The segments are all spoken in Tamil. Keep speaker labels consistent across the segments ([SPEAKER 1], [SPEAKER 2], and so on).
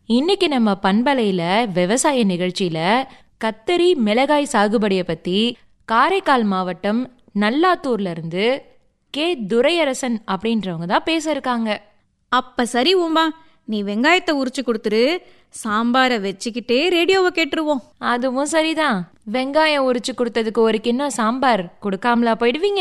[SPEAKER 1] இன்னைக்கு நம்ம பண்பலையில விவசாய நிகழ்ச்சியில கத்தரி மிளகாய் சாகுபடியை பத்தி காரைக்கால் மாவட்டம் நல்லாத்தூர்ல இருந்து கே துரையரசன் அப்படின்றவங்க தான் பேச இருக்காங்க
[SPEAKER 2] அப்ப சரி உமா நீ வெங்காயத்தை உரிச்சு கொடுத்துரு சாம்பாரை வச்சுக்கிட்டே ரேடியோவை கேட்டுருவோம்
[SPEAKER 1] அதுவும் சரிதான் வெங்காயம் உரிச்சு கொடுத்ததுக்கு ஒரு கிண்ணம் சாம்பார் கொடுக்காமலா போயிடுவீங்க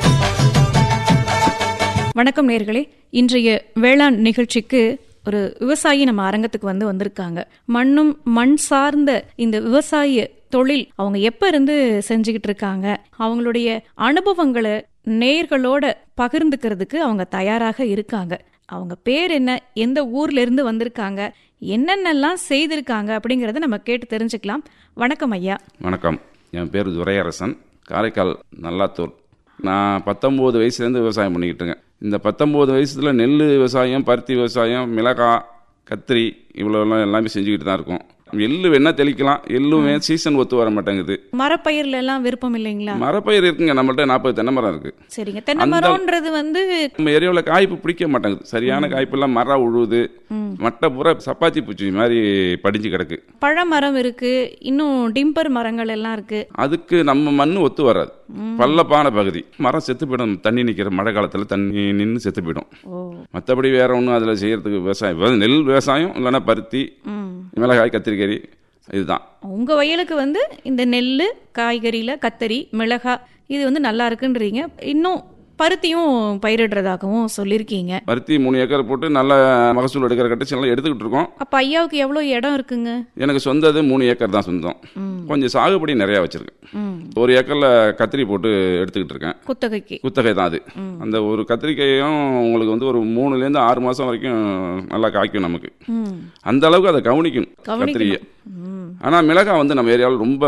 [SPEAKER 2] வணக்கம் நேர்களே இன்றைய வேளாண் நிகழ்ச்சிக்கு ஒரு விவசாயி நம்ம அரங்கத்துக்கு வந்து வந்திருக்காங்க மண்ணும் மண் சார்ந்த இந்த விவசாய தொழில் அவங்க எப்ப இருந்து செஞ்சுக்கிட்டு இருக்காங்க அவங்களுடைய அனுபவங்களை நேர்களோட பகிர்ந்துக்கிறதுக்கு அவங்க தயாராக இருக்காங்க அவங்க பேர் என்ன எந்த ஊர்ல இருந்து வந்திருக்காங்க என்னென்னலாம் செய்திருக்காங்க அப்படிங்கறத நம்ம கேட்டு தெரிஞ்சுக்கலாம் வணக்கம் ஐயா
[SPEAKER 3] வணக்கம் என் பேர் துரையரசன் காரைக்கால் நல்லாத்தூர் நான் பத்தொம்போது வயசுலேருந்து விவசாயம் பண்ணிக்கிட்டுங்க இந்த பத்தொம்போது வயசுல நெல் விவசாயம் பருத்தி விவசாயம் மிளகாய் கத்திரி இவ்வளோலாம் எல்லாமே செஞ்சுக்கிட்டு தான் இருக்கோம் எள்ளு வேணா தெளிக்கலாம் எள்ளுமே சீசன் ஒத்து வர மாட்டேங்குது
[SPEAKER 2] மரப்பயிர்ல எல்லாம் விருப்பம் இல்லைங்களா
[SPEAKER 3] மரப்பயிர் இருக்குங்க நம்மள்ட்ட நாற்பது தென்னை மரம் இருக்கு
[SPEAKER 2] சரிங்க தென்னை மரம்ன்றது வந்து
[SPEAKER 3] நம்ம ஏரியாவில் காய்ப்பு பிடிக்க மாட்டேங்குது சரியான காய்ப்பெல்லாம் மரம் உழுவுது மட்டை பூரா சப்பாத்தி பூச்சி மாதிரி படிஞ்சு கிடக்கு
[SPEAKER 2] பழமரம் இருக்கு இன்னும் டிம்பர் மரங்கள் எல்லாம் இருக்கு
[SPEAKER 3] அதுக்கு நம்ம மண் ஒத்து வராது பள்ளப்பான பகுதி மரம் செத்து போயிடும் தண்ணி நிற்கிற மழை காலத்தில் தண்ணி நின்று செத்து போயிடும்
[SPEAKER 2] ஓ
[SPEAKER 3] மற்றபடி வேற ஒன்றும் அதில் செய்யறதுக்கு விவசாயம் வெறும் நெல் விவசாயம் இல்லைன்னா பருத்தி
[SPEAKER 2] ம்
[SPEAKER 3] மிளகாய் கத்திரிக்காய் இதுதான்
[SPEAKER 2] உங்க வயலுக்கு வந்து இந்த நெல் காய்கறியில கத்தரி மிளகாய் இது வந்து நல்லா இருக்குன்றீங்க இன்னும் பருத்தியும் பயிரிடுறதாகவும் சொல்லியிருக்கீங்க
[SPEAKER 3] பருத்தி மூணு ஏக்கர் போட்டு நல்ல மகசூல் எடுக்கிற கட்டச்சு எல்லாம் எடுத்துக்கிட்டு இருக்கோம்
[SPEAKER 2] அப்ப ஐயாவுக்கு எவ்வளவு இடம் இருக்குங்க
[SPEAKER 3] எனக்கு சொந்தது மூணு ஏக்கர் தான் சொந்தம் கொஞ்சம் சாகுபடி நிறையா வச்சிருக்கேன்
[SPEAKER 2] ம்
[SPEAKER 3] ஒரு ஏக்கரில் கத்திரி போட்டு எடுத்துக்கிட்டு இருக்கேன்
[SPEAKER 2] குத்தகைக்கு
[SPEAKER 3] குத்தகை தான் அது அந்த ஒரு கத்திரிக்காயும் உங்களுக்கு வந்து ஒரு மூணுலேருந்து ஆறு மாதம் வரைக்கும் நல்லா காய்க்கும் நமக்கு
[SPEAKER 2] ம்
[SPEAKER 3] அந்த அளவுக்கு அதை கவனிக்கணும் கத்திரியை
[SPEAKER 2] ம்
[SPEAKER 3] ஆனால் மிளகாய் வந்து நம்ம ஏரியாவில் ரொம்ப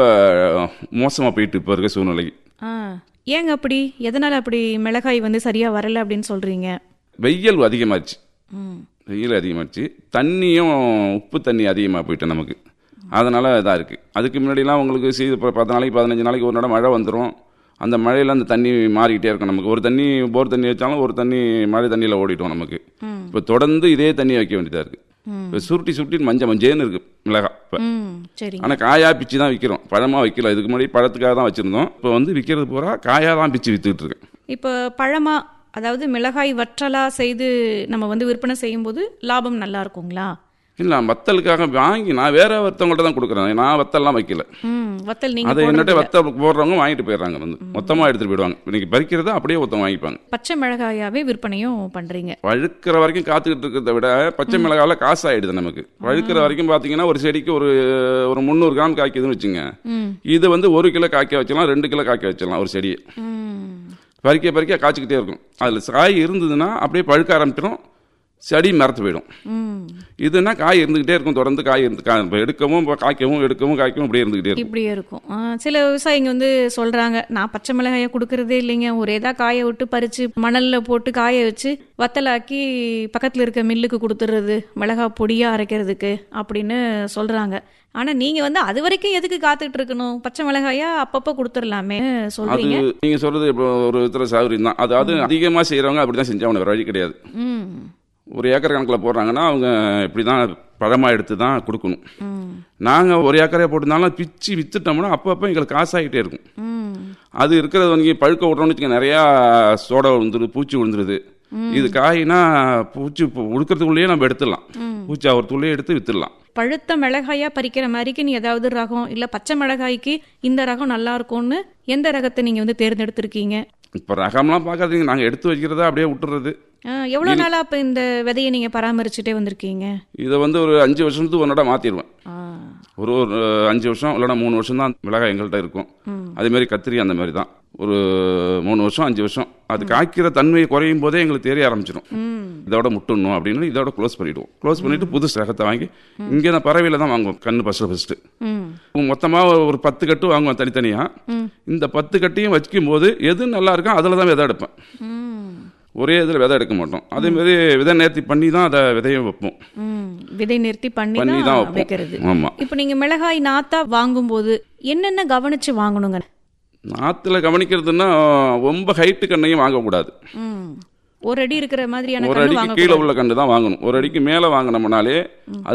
[SPEAKER 3] மோசமாக போயிட்டு இப்போ இருக்க சூழ்நிலை
[SPEAKER 2] ஆ ஏங்க அப்படி எதனால அப்படி மிளகாய் வந்து சரியா வரல அப்படின்னு சொல்றீங்க
[SPEAKER 3] வெயில் அதிகமாச்சு
[SPEAKER 2] ம்
[SPEAKER 3] வெயில் அதிகமாச்சு தண்ணியும் உப்பு தண்ணி அதிகமாக போயிட்டு நமக்கு அதனால் இதாக இருக்குது அதுக்கு முன்னாடிலாம் உங்களுக்கு சீ இப்போ பத்து நாளைக்கு பதினஞ்சு நாளைக்கு ஒரு நடம் மழை வந்துடும் அந்த மழையில் அந்த தண்ணி மாறிக்கிட்டே இருக்கும் நமக்கு ஒரு தண்ணி போர் தண்ணி வச்சாலும் ஒரு தண்ணி மழை தண்ணியில் ஓடிட்டோம் நமக்கு இப்போ தொடர்ந்து இதே தண்ணி வைக்க வேண்டியதாக இருக்குது இப்போ சுருட்டி சுருட்டி மஞ்சள் மஞ்சேன்னு இருக்குது மிளகாய் இப்போ
[SPEAKER 2] ம் சரிங்க
[SPEAKER 3] ஆனால் காயா பிச்சு தான் விற்கிறோம் பழமாக வைக்கல இதுக்கு முன்னாடி பழத்துக்காக தான் வச்சுருந்தோம் இப்போ வந்து விற்கிறது பூரா காயாக தான் பிச்சு விற்றுக்கிட்டு இருக்கேன்
[SPEAKER 2] இப்போ பழமா அதாவது மிளகாய் வற்றலா செய்து நம்ம வந்து விற்பனை செய்யும்போது லாபம் நல்லா இருக்குங்களா
[SPEAKER 3] இல்லை வத்தலுக்காக வாங்கி நான் வேற ஒருத்தவங்கள்ட்ட தான் கொடுக்குறேன் நான் வத்தல்லாம் வைக்கல
[SPEAKER 2] ம் வத்தல் நீங்க
[SPEAKER 3] அதை
[SPEAKER 2] போடுறது
[SPEAKER 3] என்னட்ட
[SPEAKER 2] இல்ல.
[SPEAKER 3] வத்த போடுறவங்க வாங்கிட்டு போயிடுறாங்க வந்து மொத்தமாக எடுத்துட்டு போயிடுவாங்க இன்னைக்கு பறிக்கிறத அப்படியே ஒருத்தவங்க வாங்கிப்பாங்க
[SPEAKER 2] பச்சை மிளகாயாவே விற்பனையும் பண்றீங்க
[SPEAKER 3] வழுக்கிற வரைக்கும் காத்துக்கிட்டு இருக்கிறத விட பச்சை மிளகாவில் காசு ஆயிடுது நமக்கு வழுக்கிற வரைக்கும் பார்த்தீங்கன்னா ஒரு செடிக்கு ஒரு ஒரு முந்நூறு கிராம் காய்க்குதுன்னு வச்சுங்க
[SPEAKER 2] ம்
[SPEAKER 3] இது வந்து ஒரு கிலோ காய்க்க வச்சலாம் ரெண்டு கிலோ காய்க்க வச்சலாம் ஒரு செடியை
[SPEAKER 2] ம்
[SPEAKER 3] பறிக்க பறிக்க காய்ச்சிக்கிட்டே இருக்கும் அதில் காய் இருந்ததுன்னா அப்படியே பழுக்க ஆரம்பிச்சிடும் செடி மரத்து போயிடும்
[SPEAKER 2] ம்
[SPEAKER 3] இதுன்னா காய் இருந்துகிட்டே இருக்கும் தொடர்ந்து காய் இருந்து கா- இப்ப எடுக்கவும் இப்ப காய்க்கவும் எடுக்கவும் காய்க்கவும் அப்படியே இருந்துகிட்டே இருக்கும்
[SPEAKER 2] இப்படியே இருக்கும் ஆ, சில விவசாயிங்க வந்து சொல்றாங்க நான் பச்சை மிளகாயை கொடுக்கறதே இல்லைங்க ஒரே தான் காய விட்டு பறிச்சு மணல்ல போட்டு காய வச்சு வத்தலாக்கி பக்கத்துல இருக்க மில்லுக்கு கொடுத்துறது மிளகாய் பொடியா அரைக்கிறதுக்கு அப்படின்னு சொல்றாங்க ஆனா நீங்க வந்து அது வரைக்கும் எதுக்கு காத்துட்டு இருக்கணும் பச்சை மிளகாயா அப்பப்ப கொடுத்துடலாமே
[SPEAKER 3] அது
[SPEAKER 2] சொல்றீங்க
[SPEAKER 3] நீங்க சொல்றது இப்போ ஒரு விதத்துல சௌகரியம் தான் அதாவது அதிகமா செய்யறவங்க அப்படிதான் செஞ்சாங்க வேற வழி கிடையாது
[SPEAKER 2] ம்
[SPEAKER 3] ஒரு ஏக்கர் கணக்கில் போடுறாங்கன்னா அவங்க இப்படி தான் பழமாக எடுத்து தான் கொடுக்கணும்
[SPEAKER 2] ம்
[SPEAKER 3] நாங்கள் ஒரு ஏக்கரே போட்டிருந்தாலும் பிச்சு வித்துட்டோம்னா அப்பப்போ எங்களுக்கு காசாகிட்டே இருக்கும்
[SPEAKER 2] ம்
[SPEAKER 3] அது இருக்கிறது வந்து பழுக்க விட்றோம்னு வச்சுக்க நிறையா சோடா விழுந்துருது பூச்சி விழுந்துருது இது காய்னா பூச்சி இப்போ உடுக்கிறதுக்குள்ளேயே நம்ம எடுத்துடலாம் பூச்சி ஆகிறதுக்குள்ளேயே எடுத்து வித்துடலாம்
[SPEAKER 2] பழுத்த மிளகாயா பறிக்கிற மாதிரிக்கு நீ ஏதாவது ரகம் இல்ல பச்சை மிளகாய்க்கு இந்த ரகம் நல்லா இருக்கும்னு எந்த ரகத்தை நீங்க வந்து தேர்ந்தெடுத்திருக்கீங்க
[SPEAKER 3] இப்போ ரகம்லாம் பார்க்காதீங்க நாங்கள் எடுத்து வைக்கிறத அப்படியே விட்டுறது
[SPEAKER 2] ஆ, எவ்வளவு நாளா இப்ப இந்த விதையை நீங்க பராமரிச்சுட்டே வந்திருக்கீங்க
[SPEAKER 3] இதை வந்து ஒரு அஞ்சு வருஷத்துக்கு ஒரு நடம் மாற்றிடுவேன்
[SPEAKER 2] ஆ,
[SPEAKER 3] ஒரு ஒரு அஞ்சு வருஷம் இல்லைன்னா மூணு வருஷம் தான் மிளகாய் எங்கள்கிட்ட இருக்கும் அதே மாதிரி கத்திரி அந்த மாதிரி தான் ஒரு மூணு வருஷம் அஞ்சு வருஷம் அது காய்க்கிற தன்மை குறையும் போதே எங்களுக்கு தெரிய ஆரம்பிச்சிடும்
[SPEAKER 2] ம்
[SPEAKER 3] இதோட முட்டணும் அப்படின்னு இதோட க்ளோஸ் பண்ணிடுவோம் க்ளோஸ் பண்ணிட்டு புது ரகத்தை வாங்கி இங்கே நான் பறவையில் தான் வாங்குவோம் கண்ணு ஃபஸ்ட்டு ஃபஸ்ட்டு
[SPEAKER 2] ம்
[SPEAKER 3] மொத்தமாக ஒரு பத்து கட்டு வாங்குவேன் தனித்தனியாக இந்த பத்து கட்டையும் வச்சுக்கும் போது எது நல்லா இருக்கோ அதில் தான் விதை எடுப்பேன்
[SPEAKER 2] ம்
[SPEAKER 3] ஒரே இதில் விதை எடுக்க மாட்டோம் அதே மாதிரி விதை நேர்த்தி பண்ணி தான் அதை விதையும் வைப்போம்
[SPEAKER 2] ம் விதை நிறுத்தி பண்ணி
[SPEAKER 3] பண்ணி தான்
[SPEAKER 2] தான்
[SPEAKER 3] வைப்போம்
[SPEAKER 2] வைக்கிறது
[SPEAKER 3] ஆமாம்
[SPEAKER 2] இப்போ நீங்க மிளகாய் நாத்தா வாங்கும்போது என்னென்ன கவனிச்சு வாங்கணுங்க
[SPEAKER 3] நாற்றுல கவனிக்கிறதுன்னா ரொம்ப ஹைட்டு கண்ணையும் வாங்கக்கூடாது
[SPEAKER 2] ம் ஒரு அடி இருக்கிற மாதிரியான
[SPEAKER 3] ஒரு
[SPEAKER 2] கண்ணு
[SPEAKER 3] அடிக்கு
[SPEAKER 2] வாங்க
[SPEAKER 3] கீழே உள்ள கண்டு தான் வாங்கணும் ஒரு அடிக்கு மேலே வாங்கினோம்னாலே